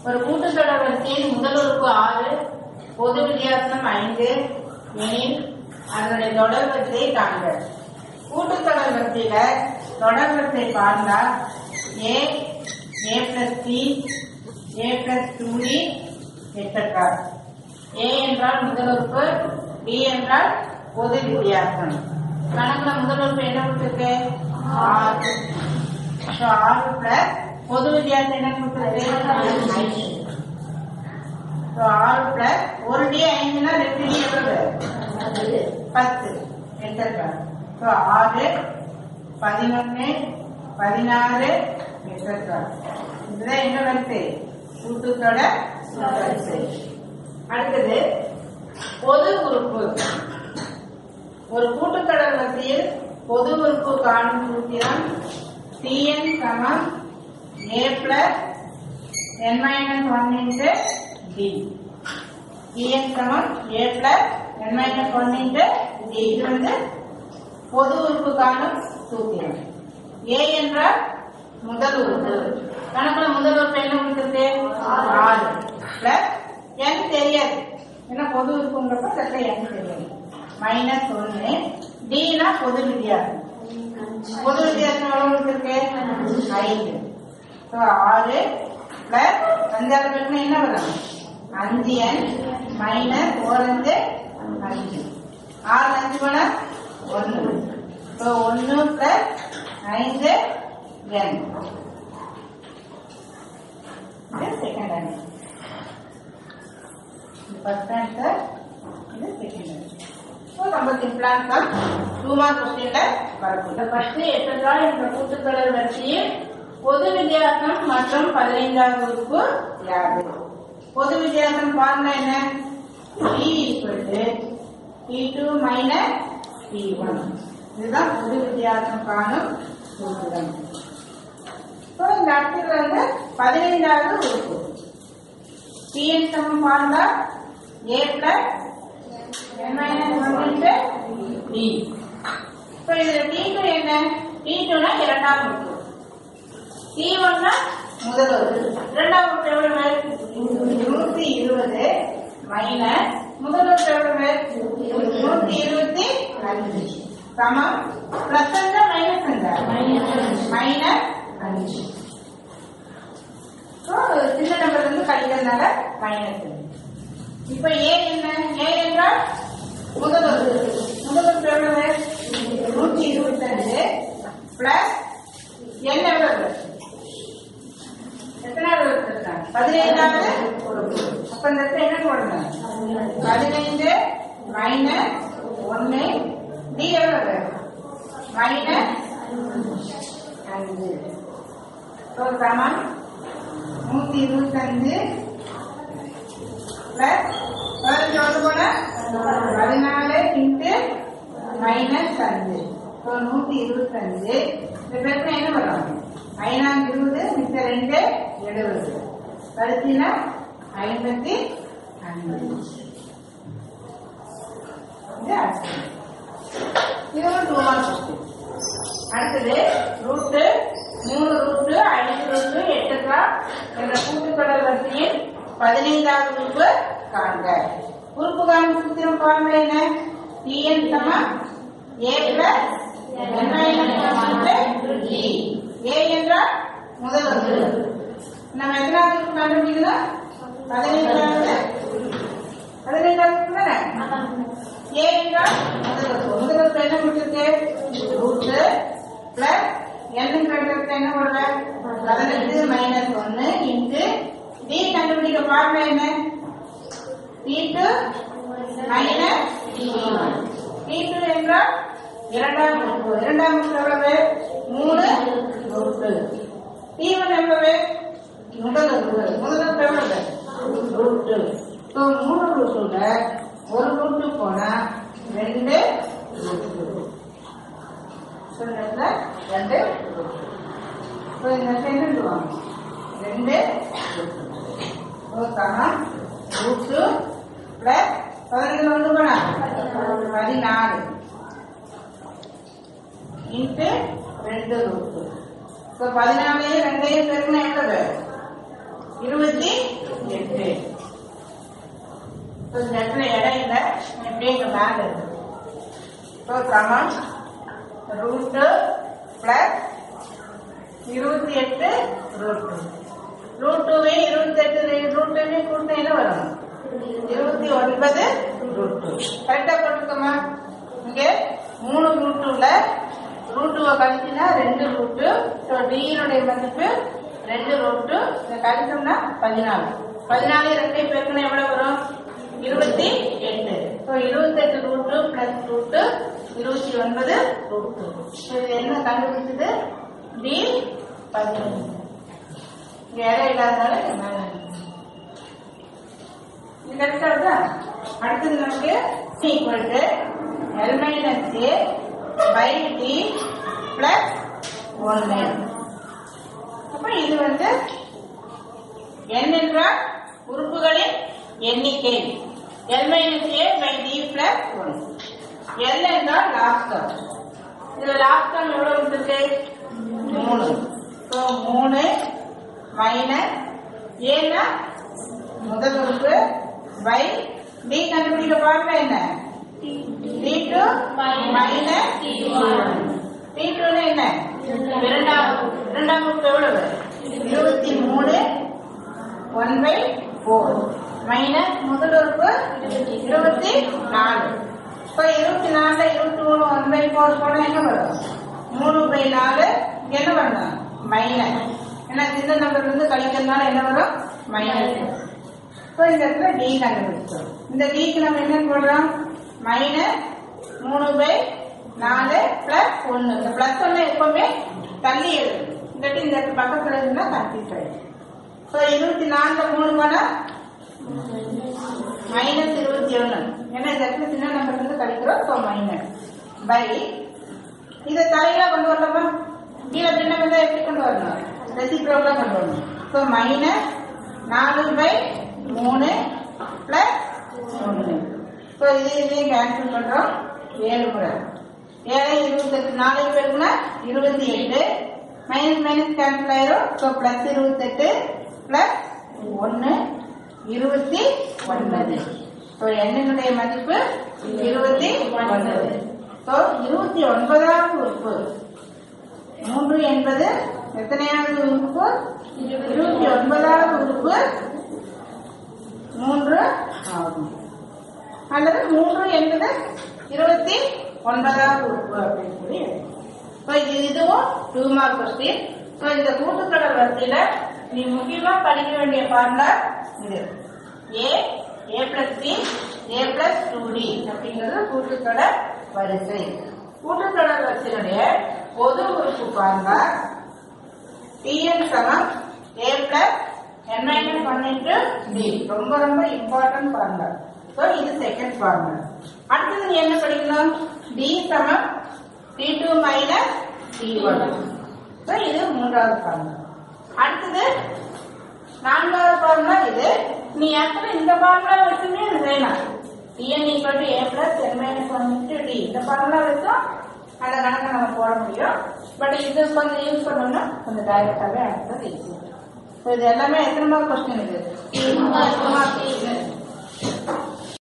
ஒரு கூட்டுத்தொடர் வரிசையில் முதல் உறுப்பு ஆறு பொது வித்தியாசம் ஐந்து எனில் அதனுடைய தொடர் வரிசையை காண்க கூட்டுத்தொடர் வரிசையில தொடர் வரிசை பார்த்தா A A plus C A plus two D extra A என்றால் முதல் உறுப்பு டி என்றால் பொது வித்தியாசம் கணக்குல முதல் உறுப்பு என்ன கொடுத்துருக்கு ஆறு So, ஆறு பிளஸ் பொது வித்தியாசம் என்ன கொடுத்துருக்கு ஐந்து So, ஆறு பிளஸ் ஒரு டி ஐந்துனா ரெண்டு டி எவ்வளவு பத்து எட்ஸெட்ரா ஸோ ஆறு பதினொன்று பதினாறு எட்ஸெட்ரா இதுதான் என்ன வரிசை கூட்டுத்தோட வரிசை அடுத்தது பொது உறுப்பு ஒரு கூட்டுத்தொடர் வரிசையில் பொது உறுப்பு காணும் சூத்திரம் Cn சமம் A plus n minus one into D Cn சமம் A plus n minus one into D இது வந்து பொது உறுப்பு காணும் சூத்திரம் A என்றால் முதல் உறுப்பு கணக்குல முதல் உறுப்பு என்ன கொடுத்துருக்கு ஆறு பிளஸ் n தெரியாது ஏன்னா பொது உறுப்புங்கிறப்ப சட்ட n தெரியாது மைனஸ் ஒன்னு டினா பொது வித்தியாசம் பொது வித்தியாசம் எவ்வளவு கொடுத்துருக்கு ஐந்து ஸோ ஆறு பிளஸ் அஞ்சாறு பேருமே என்ன வரும் அஞ்சு என் மைனஸ் ஓரஞ்சு அஞ்சு ஆறு அஞ்சு போனா ஒன்று ஸோ ஒன்று பிளஸ் ஐந்து என் செகண்ட் ஆன்சர் ஃபர்ஸ்ட் ஆன்சர் இது செகண்ட் ஆன்சர் ஸோ ரொம்ப சிம்பிளான தான் டூ மார்க் கொஸ்டின்ல வரும் இந்த ஃபர்ஸ்ட் எட்டா என்ற கூட்டுத்தொடர் வரிசையில் பொது வித்தியாசம் மற்றும் பதினைந்தாவது உறுப்பு யாது பொது வித்தியாசம் ஃபார்முலா என்ன D equal to D two minus D one இதுதான் பொது வித்தியாசம் காணும் சூத்திரம் ஸோ இந்த அடுத்தது வந்து பதினைந்தாவது உறுப்பு பிஎன் சமம் formula A plus n minus 1 into d. இப்போ இதுல t2 என்ன t2 னா இரண்டாம் உறுப்பு t1 னா முதல் உறுப்பு இரண்டாம் உறுப்பு எவ்வளவு நூத்தி இருபது மைனஸ் முதல் உறுப்பு எவ்வளவு நூத்தி இருபத்தி அஞ்சு சமம் பிளஸ் அஞ்சா மைனஸ் அஞ்சா மைனஸ் அஞ்சு ஸோ சின்ன நம்பர் வந்து கழிக்கிறதுனால மைனஸ் அஞ்சு இப்ப ஏ என்ன ஏ என்றால் முதல் ஒரு முதல் ஒரு எவ்வளவு நூற்றி இருபத்தஞ்சு பிளஸ் என்ன எவ்வளவு எத்தனாவது எடுத்திருக்காங்க பதினைந்தாவது அப்ப இந்த இடத்துல என்ன போடணும் பதினைந்து மைனஸ் ஒன்னு டி எவ்வளவு மைனஸ் அஞ்சு ஸோ சமம் நூத்தி இருபத்தஞ்சு பிளஸ் பதினஞ்சு வந்து போன பதினாலு இன்ட்டு மைனஸ் அஞ்சு ஸோ நூத்தி இருபத்தஞ்சு இந்த பிரச்சனை என்ன வரும் ஐநாம் இருபது மிச்ச ரெண்டு எழுபது கழிச்சினா ஐம்பத்தி அஞ்சு இது அடுத்தது. இது ஒரு டூ மார்க் கொஸ்டின் அடுத்தது ரூட்டு மூணு ரூட்டு ஐந்து ரூட்டு எட்டுக்கா என்ற கூட்டுத்தொடர் வரிசையில் பதினைந்தாவது உறுப்பு காண்க உறுப்பு காணும் சூத்திரம் ஃபார்முலா என்ன டிஎன் சமம் ஏ பிளஸ் ஏ என்றால் முதல் உறுப்பு நம்ம எத்தனாவது உறுப்பு கண்டுபிடிக்கணும் பதினைந்தாவது பதினைந்தாவது உறுப்பு தானே ஏ என்றால் முதல் உறுப்பு முதல் உறுப்பு என்ன கொடுத்துருக்கு ரூட்டு பிளஸ் என்னங்கிற இடத்துல என்ன போடுற பதினெட்டு மைனஸ் ஒன்னு இன்ட்டு டி கண்டுபிடிக்க ஃபார்முலா என்ன D two minus D two என்றால் இரண்டாம் உறுப்பு இரண்டாம் உறுப்பு எவ்வளவு மூணு உறுப்பு டி ஒன் எவ்வளவு முதல் உறுப்பு முதல் உறுப்பு எவ்வளவு ரூட்டு ஸோ மூணு ரூட்டுல ஒரு ரூட்டு போனா ரெண்டு ரூட்டு ஸோ இந்த இடத்துல ரெண்டு ரூட்டு ஸோ இந்த இடத்துல என்ன சொல்லுவாங்க ரெண்டு ரூட்டு சமம் ரூட்டு பிளஸ் பதினெண்டு வந்து போனா பதினாலு இன்ட்டு ரெண்டு ரூட்டு இப்போ பதினாலையும் ரெண்டையும் பெருக்கணும் எவ்வளவு இருபத்தி ஸோ இந்த இடத்துல இடம் இல்லை இப்படியே இங்கே மேலே இருக்கு ஸோ சமம் ரூட்டு பிளஸ் இருபத்தி எட்டு ரூட் டூ ரூட் டூவே இருபத்தி எட்டு ரூட் டூவே கூட்டினா என்ன வரும் இருபத்தி ஒன்பது ரூட் டூ கரெக்டாக போட்டுக்கோமா இங்கே மூணு ரூட் டூல ரூட் டூவை கழிச்சுனா ரெண்டு ரூட்டு ஸோ டியினுடைய மதிப்பு ரெண்டு ரூட்டு இதை கழிச்சோம்னா பதினாலு பதினாலு ரெண்டையும் பெருக்கணும் எவ்வளவு வரும் இருபத்தி எட்டு ஸோ இருபத்தெட்டு ரூட்டு பிளஸ் ரூட்டு இருபத்தி ஒன்பது ரூட்டு ஸோ இது என்ன கண்டுபிடிச்சது டி பதினொன்று இங்க இடம் இல்லாதனால இது மேல இருக்கு. இது கரெக்டா இருக்கா அடுத்தது நமக்கு equal to L minus A by D plus ஒன்று அப்ப இது வந்து n என்றால் உறுப்புகளின் எண்ணிக்கை L minus A by D plus one L என்றால் லாஸ்ட் டேர்ம் இதுல லாஸ்ட் டேர்ம் எவ்வளவு இருக்கு மூணு ஸோ மூணு மைனஸ் ஏன்னா முதல் உறுப்பு பை டி கண்டுபிடிக்க பாருங்க என்ன டி டூ மைனஸ் டி டூன்னு என்ன இரண்டாம் இரண்டாம் உறுப்பு எவ்வளவு இருபத்தி மூணு ஒன் பை ஃபோர் மைனஸ் முதல் உறுப்பு இருபத்தி நாலு இப்போ இருபத்தி நாலுல இருபத்தி மூணு ஒன் பை ஃபோர் போனா என்ன வரும் மூணு பை நாலு இங்க என்ன வரணும் மைனஸ் ஏன்னா சின்ன நம்பர்ல இருந்து கழிக்கிறதுனால என்ன வரும் மைனஸ் இப்போ இந்த இடத்துல டி கண்டுபிடிச்சோம் இந்த டிக்கு நம்ம என்ன போடுறோம் மைனஸ் மூணு பை நாலு பிளஸ் ஒன்று இந்த பிளஸ் ஒன்று எப்பவுமே தள்ளி எழுது இல்லாட்டி இந்த இடத்து பக்கத்துல இருந்தா கன்ஃபியூஸ் ஆயிடும் ஸோ இருபத்தி நாலுல மூணு போனா மைனஸ் இருபத்தி ஒன்று ஏன்னா இந்த இடத்துல சின்ன நம்பர்ல இருந்து கழிக்கிறோம் ஸோ மைனஸ் பை இதை தலையில கொண்டு வரலாமா கீழே பின்ன வந்து எப்படி கொண்டு வரணும் ரெசிப்ரோக்கா கொண்டு வரணும் ஸோ மைனஸ் நாலு பை மூணு பிளஸ் ஒன்று ஸோ இது இதையும் கேன்சல் பண்றோம் ஏழு முறை ஏழு இருபத்தெட்டு நாலு பேருக்குன்னா இருபத்தி எட்டு மைனஸ் மைனஸ் கேன்சல் ஆயிரும் ஸோ பிளஸ் இருபத்தெட்டு பிளஸ் ஒன்று இருபத்தி ஒன்பது ஸோ எண்ணினுடைய மதிப்பு இருபத்தி ஒன்பது ஸோ இருபத்தி ஒன்பதாவது உறுப்பு மூன்று என்பது எத்தனையாவது உறுப்பு இருபத்தி ஒன்பதாவது உறுப்பு மூன்று ஆகும் அல்லது மூன்று என்பது இருபத்தி ஒன்பதாவது உறுப்பு அப்படின்னு சொல்லி எழுதலாம். So, இது இதுவும் டூ மார்க் கொஸ்டின் ஸோ இந்த கூட்டுத்தொடர் வரிசையில நீ முக்கியமா படிக்க வேண்டிய ஃபார்முலா இது A A plus C A plus two D அப்படிங்கிறது கூட்டுத்தொடர் வரிசை கூட்டுத்தொடர் வரிசையினுடைய பொது உறுப்பு ஃபார்முலா டிஎன் சமம் A plus N minus one into D ரொம்ப ரொம்ப இம்பார்ட்டன்ட் ஃபார்முலா ஸோ இது செகண்ட் ஃபார்முலா அடுத்தது நீ என்ன படிக்கணும் டி சமம் D two minus D one so இது மூன்றாவது ஃபார்முலா அடுத்தது நான்காவது ஃபார்முலா இது நீ ஆக்சுவலி இந்த ஃபார்முலா வச்சுமே இது செய்யலாம் TN equal to A plus N minus one into D இந்த ஃபார்முலா வச்சும் அந்த கணக்கை நம்ம போட முடியும் பட் இது கொஞ்சம் யூஸ் பண்ணோம்னா கொஞ்சம் டைரக்டாகவே ஆன்சர் ஈஸியாக ஸோ இது எல்லாமே எத்தனை மார்க் கொஸ்டின் இது